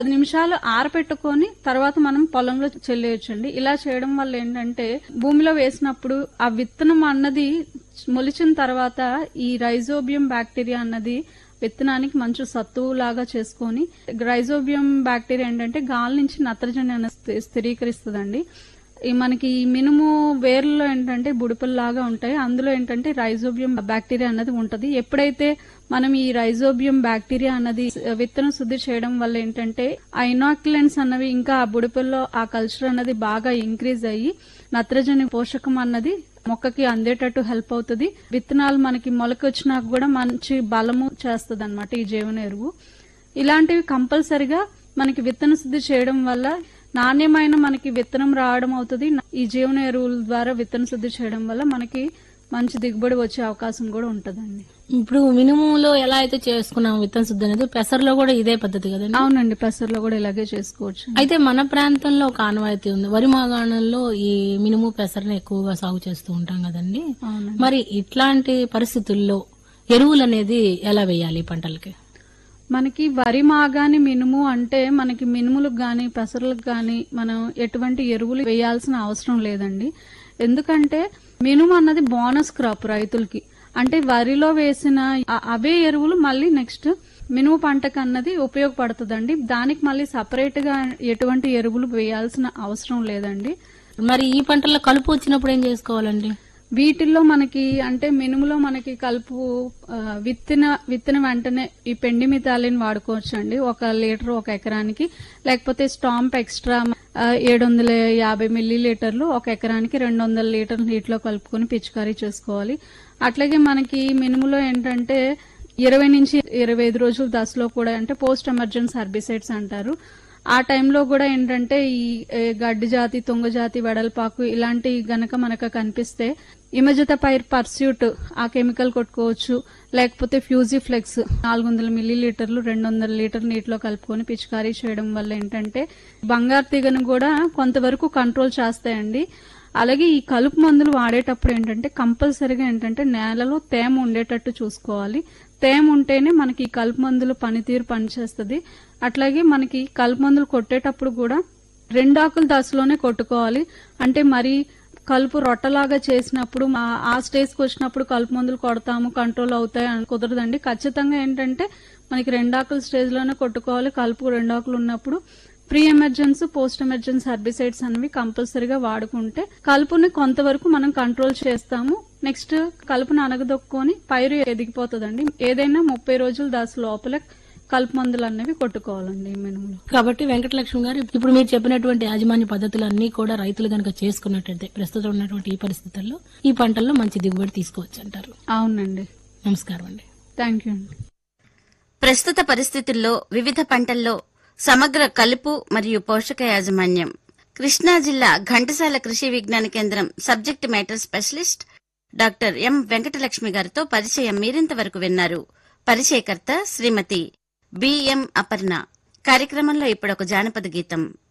పది నిమిషాలు ఆరపెట్టుకొని తర్వాత మనం పొలంలో చెల్లేయచ్చండి ఇలా చేయడం వల్ల ఏంటంటే భూమిలో వేసినప్పుడు ఆ విత్తనం అన్నది మొలిచిన తర్వాత ఈ రైజోబియం బ్యాక్టీరియా అన్నది విత్తనానికి మంచి సత్తువు లాగా చేసుకొని రైజోబియం బ్యాక్టీరియా ఏంటంటే గాలి నుంచి నత్రజని అనేది స్థిరీకరిస్తుందండి ఈ మనకి ఈ మినుము వేర్లలో ఏంటంటే బుడిపల్లాగా ఉంటాయి అందులో ఏంటంటే రైజోబియం బ్యాక్టీరియా అన్నది ఉంటది ఎప్పుడైతే మనం ఈ రైజోబియం బ్యాక్టీరియా అన్నది విత్తనం శుద్ధి చేయడం వల్ల ఏంటంటే ఆ ఇనాక్యులెంట్స్ అన్నవి ఇంకా ఆ బుడిపల్లో ఆ కల్చర్ అన్నది బాగా ఇంక్రీజ్ అయ్యి నత్రజని పోషకం అన్నది మొక్కకి అందేటట్టు హెల్ప్ అవుతుంది విత్తనాలు మనకి మొలకొచ్చినాక కూడా మంచి బలము చేస్తుంది అనమాట ఈ జీవన ఎరువు ఇలాంటివి కంపల్సరిగా మనకి విత్తన శుద్ధి చేయడం వల్ల నాణ్యమైన మనకి విత్తనం రావడం అవుతుంది ఈ జీవన ఎరువుల ద్వారా విత్తన శుద్ధి చేయడం వల్ల మనకి మంచి దిగుబడి వచ్చే అవకాశం కూడా ఉంటదండి ఇప్పుడు మినుములో ఎలా అయితే చేసుకున్నాం విత్తన శుద్ధి అనేది పెసర్లో కూడా ఇదే పద్ధతి కదండి అవునండి పెసర్లో కూడా ఇలాగే చేసుకోవచ్చు అయితే మన ప్రాంతంలో ఒక ఆనవాయితీ ఉంది వరి మాగాణంలో ఈ మినుము పెసరని ఎక్కువగా సాగు చేస్తూ ఉంటాం కదండి అవునండి మరి ఇట్లాంటి పరిస్థితుల్లో ఎరువులు అనేది ఎలా వేయాలి ఈ పంటలకి మనకి వరి మాగాని మినుము అంటే మనకి మినుములకు గాని పెసర్లకు గాని మనం ఎటువంటి ఎరువులు వేయాల్సిన అవసరం లేదండి ఎందుకంటే మినుము అన్నది బోనస్ క్రాప్ రైతులకి అంటే వరిలో వేసిన ఆ- అవే ఎరువులు మళ్ళీ నెక్స్ట్ మినుము పంటకు అన్నది ఉపయోగపడుతుందండి దానికి మళ్ళీ సపరేట్ గా ఎటువంటి ఎరువులు వేయాల్సిన అవసరం లేదండి మరి ఈ పంటల్లో కలుపు వచ్చినప్పుడు ఏం చేసుకోవాలండి వీటిల్లో మనకి అంటే మినుములో మనకి కలుపు ఆ, విత్తన విత్తన వెంటనే ఈ పెండి మితాలిని వాడుకోవచ్చు అండి ఒక లీటర్ ఒక ఎకరానికి లేకపోతే స్టాంప్ ఎక్స్ట్రా ఏడు వందల యాభై మిల్లీ లీటర్లు ఒక ఎకరానికి రెండు వందల లీటర్లు నీటిలో కలుపుకొని పిచికారీ చేసుకోవాలి అట్లాగే మనకి మినుములో ఏంటంటే ఇరవై నుంచి ఇరవై ఐదు రోజుల దశలో కూడా అంటే పోస్ట్ ఎమర్జెన్సీ హర్బిసైడ్స్ అంటారు ఆ టైంలో కూడా ఏంటంటే ఈ ఏ, గడ్డి జాతి తుంగ జాతి వెడల్పాకు ఇలాంటి గనక మనకు కనిపిస్తే ఇమజత పైర్ పర్స్యూట్ ఆ కెమికల్ కొట్టుకోవచ్చు లేకపోతే ఫ్యూజీ ఫ్లెక్స్ నాలుగు వందల మిల్లీ లీటర్లు రెండు వందల లీటర్ నీటిలో కలుపుకొని పిచికారీ చేయడం వల్ల ఏంటంటే బంగారు తీగను కూడా కొంతవరకు కంట్రోల్ చేస్తాయండి అలాగే ఈ కలుపు మందులు వాడేటప్పుడు ఏంటంటే కంపల్సరీగా ఏంటంటే నేలలో తేమ ఉండేటట్టు చూసుకోవాలి తేమ ఉంటేనే మనకి ఈ కలుపు మందులు పనితీరు పనిచేస్తుంది అట్లాగే మనకి కలుపు మందులు కొట్టేటప్పుడు కూడా రెండాకుల దశలోనే కొట్టుకోవాలి అంటే మరి కలుపు రొట్టలాగా చేసినప్పుడు ఆ- ఆ స్టేజ్కి వచ్చినప్పుడు కలుపు మందులు కొడతాము కంట్రోల్ అవుతాయి అని కుదరదండి ఖచ్చితంగా ఏంటంటే మనకి రెండాకుల స్టేజ్ లోనే కొట్టుకోవాలి కలుపు రెండాకులు ఉన్నప్పుడు pre emergency post emergency herbicides అనేవి కంపల్సరీగా వాడుకుంటే కలుపుని కొంతవరకు మనం కంట్రోల్ చేస్తాము నెక్స్ట్ కలుపుని అనగదొక్కుని పైరు ఎదిగిపోతుందండి ఏదైనా ముప్పై రోజుల దశ లోపల కలుపు మందులు అనేవి కొట్టుకోవాలండి ఈ మినుములు కాబట్టి వెంకటలక్ష్మి గారు ఇప్పుడు మీరు చెప్పినటువంటి యాజమాన్య పద్ధతులన్నీ కూడా రైతులు గనక చేసుకున్నట్టయితే ప్రస్తుతం ఉన్నటువంటి ఈ పరిస్థితుల్లో ఈ పంటల్లో మంచి దిగుబడి తీసుకోవచ్చు అంటారు అవునండి నమస్కారం అండి థ్యాంక్ యూ అండి ప్రస్తుత పరిస్థితుల్లో వివిధ పంటల్లో సమగ్ర కలుపు మరియు పోషక యాజమాన్యం కృష్ణా జిల్లా Ghantasala Krishi Vigyan Kendra subject matter specialist doctor M Venkatalakshmi గారితో పరిచయం మీరింతవరకు విన్నారు పరిచయకర్త శ్రీమతి బిఎం అపర్ణ కార్యక్రమంలో ఇప్పుడొక జానపద గీతం